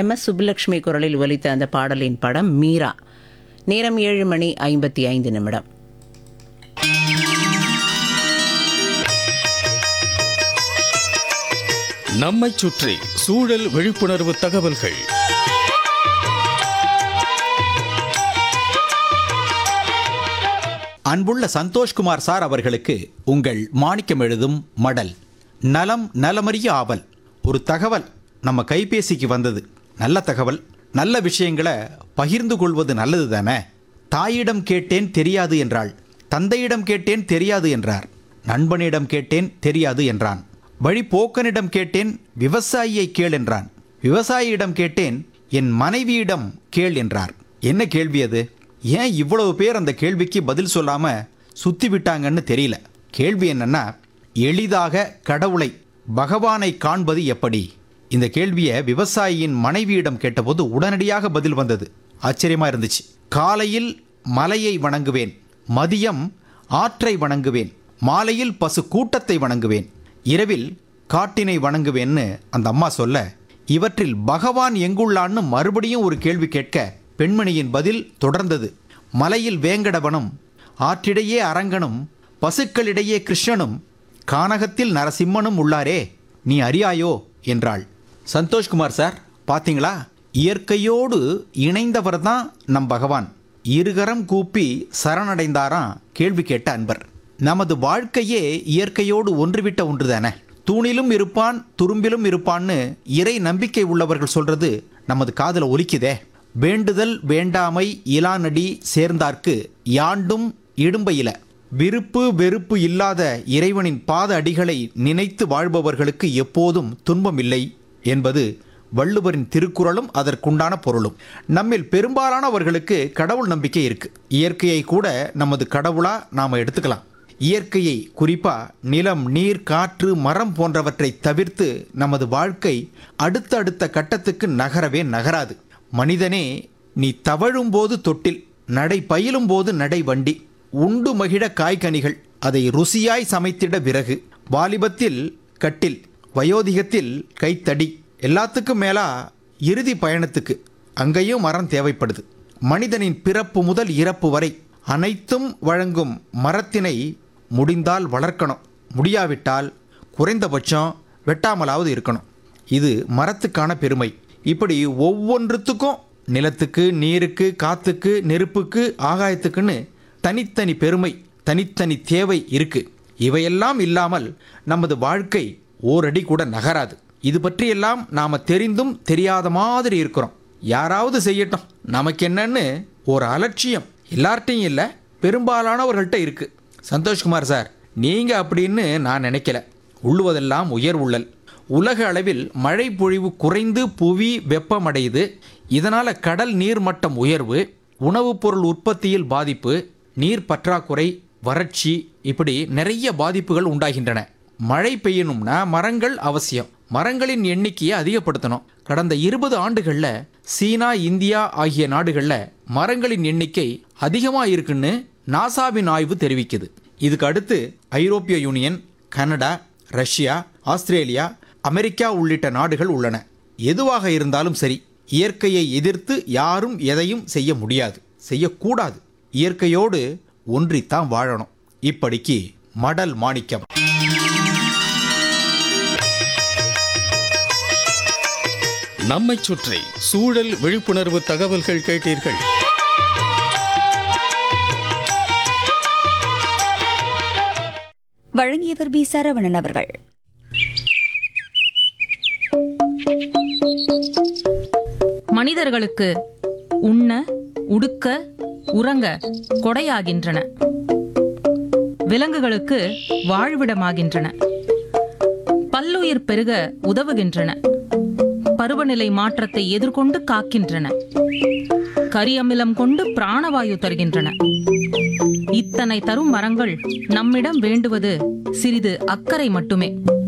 M S Subbulakshmi குரலில் ஒலித்த அந்த பாடலின் படம் மீரா நேரம் ஏழு மணி ஐம்பத்தி ஐந்து நிமிடம் நம்மைச் சுற்றி சூழல் விழிப்புணர்வு தகவல்கள் அன்புள்ள சந்தோஷ்குமார் சார் அவர்களுக்கு உங்கள் மாணிக்கம் எழுதும் மடல் நலம் நலமறிய ஆவல் ஒரு தகவல் நம்ம கைபேசிக்கு வந்தது நல்ல தகவல் நல்ல விஷயங்களை பகிர்ந்து கொள்வது நல்லது தானே தாயிடம் கேட்டேன் தெரியாது என்றாள் தந்தையிடம் கேட்டேன் தெரியாது என்றார் நண்பனிடம் கேட்டேன் தெரியாது என்றான் வழிபோக்கனிடம் கேட்டேன் விவசாயியை கேள் என்றான் விவசாயியிடம் கேட்டேன் என் மனைவியிடம் கேள் என்றார் என்ன கேள்வி அது ஏன் இவ்வளவு பேர் அந்த கேள்விக்கு பதில் சொல்லாம சுத்தி விட்டாங்கன்னு தெரியல கேள்வி என்னன்னா எளிதாக கடவுளை பகவானை காண்பது எப்படி இந்த கேள்வியை விவசாயியின் மனைவியிடம் கேட்டபோது உடனடியாக பதில் வந்தது ஆச்சரியமா இருந்துச்சு காலையில் மலையை வணங்குவேன் மதியம் ஆற்றை வணங்குவேன் மாலையில் பசு கூட்டத்தை வணங்குவேன் இரவில் காட்டினை வணங்குவேன்னு அந்த அம்மா சொல்ல இவற்றில் பகவான் எங்குள்ளான்னு மறுபடியும் ஒரு கேள்வி கேட்க பெண்மணியின் பதில் தொடர்ந்தது மலையில் வேங்கடவனும் ஆற்றிடையே அரங்கனும் பசுக்களிடையே கிருஷ்ணனும் கானகத்தில் நரசிம்மனும் உள்ளாரே நீ அறியாயோ என்றாள் சந்தோஷ்குமார் சார் பாத்தீங்களா இயற்கையோடு இணைந்தவர் தான் நம் பகவான் இருகரம் கூப்பி சரணடைந்தாராம் கேள்வி கேட்ட அன்பர் நமது வாழ்க்கையே இயற்கையோடு ஒன்றுவிட்ட ஒன்றுதானே தூணிலும் இருப்பான் துரும்பிலும் இருப்பான்னு இறை நம்பிக்கை உள்ளவர்கள் சொல்றது நமது காதுல ஒலிக்குதே வேண்டுதல் வேண்டாமை இலானடி சேர்ந்தார்க்கு யாண்டும் இடும்பையில விருப்பு வெறுப்பு இல்லாத இறைவனின் பாத அடிகளை நினைத்து வாழ்பவர்களுக்கு எப்போதும் துன்பம் இல்லை என்பது வள்ளுவரின் திருக்குறளும் அதற்குண்டான பொருளும் நம்மில் பெரும்பாலானவர்களுக்கு கடவுள் நம்பிக்கை இருக்கு இயற்கையை கூட நமது கடவுளா நாம எடுத்துக்கலாம் இயற்கையை குறிப்பா நிலம் நீர் காற்று மரம் போன்றவற்றை தவிர்த்து நமது வாழ்க்கை அடுத்த அடுத்த கட்டத்துக்கு நகரவே நகராது மனிதனே நீ தவழும் போது தொட்டில் நடை பயிலும் போது நடை வண்டி உண்டு மகிழ காய்கனிகள் அதை ருசியாய் சமைத்திட விறகு வாலிபத்தில் கட்டில் வயோதிகத்தில் கைத்தடி எல்லாத்துக்கும் மேலா இறுதி பயணத்துக்கு அங்கேயும் மரம் தேவைப்படுது மனிதனின் பிறப்பு முதல் இறப்பு வரை அனைத்தும் வழங்கும் மரத்தினை முடிந்தால் வளர்க்கணும் முடியாவிட்டால் குறைந்தபட்சம் வெட்டாமலாவது இருக்கணும் இது மரத்துக்கான பெருமை இப்படி ஒவ்வொன்றுத்துக்கும் நிலத்துக்கு நீருக்கு காத்துக்கு நெருப்புக்கு ஆகாயத்துக்குன்னு தனித்தனி பெருமை தனித்தனி தேவை இருக்கு இவையெல்லாம் இல்லாமல் நமது வாழ்க்கை ஓரடி கூட நகராது இது பற்றியெல்லாம் நாம தெரிந்தும் தெரியாத மாதிரி இருக்கிறோம் யாராவது செய்யட்டும் நமக்கு என்னன்னு ஒரு அலட்சியம் எல்லார்ட்டையும் இல்லை பெரும்பாலானவர்கள்ட்ட இருக்கு சந்தோஷ்குமார் சார் நீங்க அப்படின்னு நான் நினைக்கல உள்ளுவதெல்லாம் உயர் உள்ளல் உலக அளவில் மழை பொழிவு குறைந்து புவி வெப்பமடையுது இதனால கடல் நீர்மட்டம் உயர்வு உணவுப் பொருள் உற்பத்தியில் பாதிப்பு நீர் பற்றாக்குறை வறட்சி இப்படி நிறைய பாதிப்புகள் உண்டாகின்றன மழை பெய்யணும்னா மரங்கள் அவசியம் மரங்களின் எண்ணிக்கையை அதிகப்படுத்தணும் கடந்த இருபது ஆண்டுகளில் சீனா இந்தியா ஆகிய நாடுகளில் மரங்களின் எண்ணிக்கை அதிகமாக இருக்குன்னு நாசாவின் ஆய்வு தெரிவிக்குது இதுக்கு அடுத்து ஐரோப்பிய union Canada Russia Australia America உள்ளிட்ட நாடுகள் உள்ளன எதுவாக இருந்தாலும் சரி இயற்கையை எதிர்த்து யாரும் எதையும் செய்ய முடியாது செய்யக்கூடாது இயற்கையோடு ஒன்றித்தான் வாழணும் இப்படிக்கு மடல் மாணிக்கம் நம்மைச் சுற்றி சூழல் விழிப்புணர்வு தகவல்கள் கேட்டீர்கள் வழங்கியவர் பி சரவணன் அவர்கள் மனிதர்களுக்கு உண்ண உடுக்க உறங்க கொடையாகின்றன விலங்குகளுக்கு வாழ்விடமாகின்றன பல்லுயிர் பெருக உதவுகின்றன பருவநிலை மாற்றத்தை எதிர்கொண்டு காக்கின்றன கரியமிலம் கொண்டு பிராணவாயு தருகின்றன இத்தனை தரும் மரங்கள் நம்மிடம் வேண்டுவது சிறிது அக்கறை மட்டுமே